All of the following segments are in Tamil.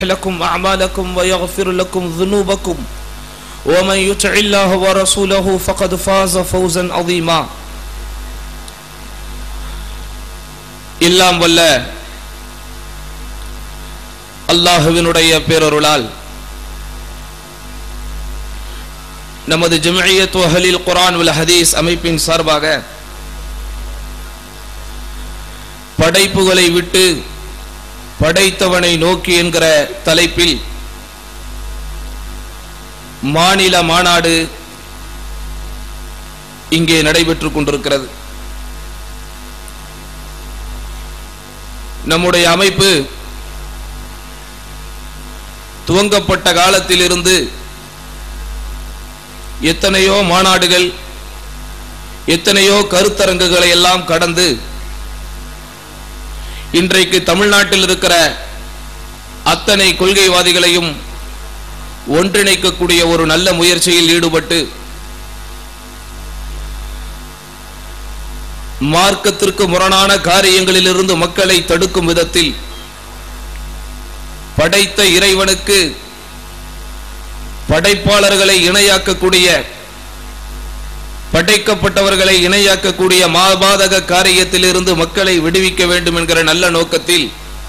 لكم أعمالكم ويغفر لكم ذنوبكم ومن يطع الله ورسوله فقد فاز فوزا عظيما எல்லாம் வல்ல அல்லாஹுவினுடைய பேரருளால் நமது ஜமியத் அஹலில் குரான் உல் ஹதீஸ் அமைப்பின் சார்பாக படைப்புகளை விட்டு படைத்தவனை நோக்கி என்கிற தலைப்பில் மாநில மாநாடு இங்கே நடைபெற்றுக் கொண்டிருக்கிறது நம்முடைய அமைப்பு துவங்கப்பட்ட காலத்திலிருந்து எத்தனையோ மாநாடுகள் எத்தனையோ கருத்தரங்குகளை எல்லாம் கடந்து இன்றைக்கு தமிழ்நாட்டில் இருக்கிற அத்தனை கொள்கைவாதிகளையும் ஒன்றிணைக்கக்கூடிய ஒரு நல்ல முயற்சியில் ஈடுபட்டு மார்க்கத்திற்கு முரணான காரியங்களிலிருந்து மக்களை தடுக்கும் விதத்தில் படைத்த இறைவனுக்கு படைப்பாளர்களை இணையாக்கக்கூடிய படைக்கப்பட்டவர்களை இணையாக்கக்கூடிய மாபாதக காரியத்திலிருந்து மக்களை விடுவிக்க வேண்டும் என்கிற நல்ல நோக்கத்தில்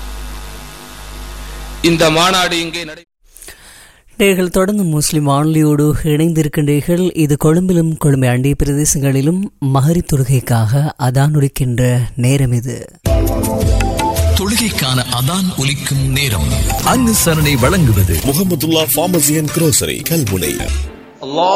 இந்த மாநாடு இங்கே நடை நேர்கள் தொடர்ந்து முஸ்லிம் வானொலியோடு இணைந்திருக்கின்றீர்கள் இது கொழும்பிலும் கொழும்பை அண்டிய பிரதேசங்களிலும் மகரி தொழுகைக்காக அதான் ஒலிக்கின்ற நேரம் இது தொழுகைக்கான அதான் ஒலிக்கும் நேரம் அனுசரணை வழங்குவது Muhammadullah pharmacy and grocery Kalmunai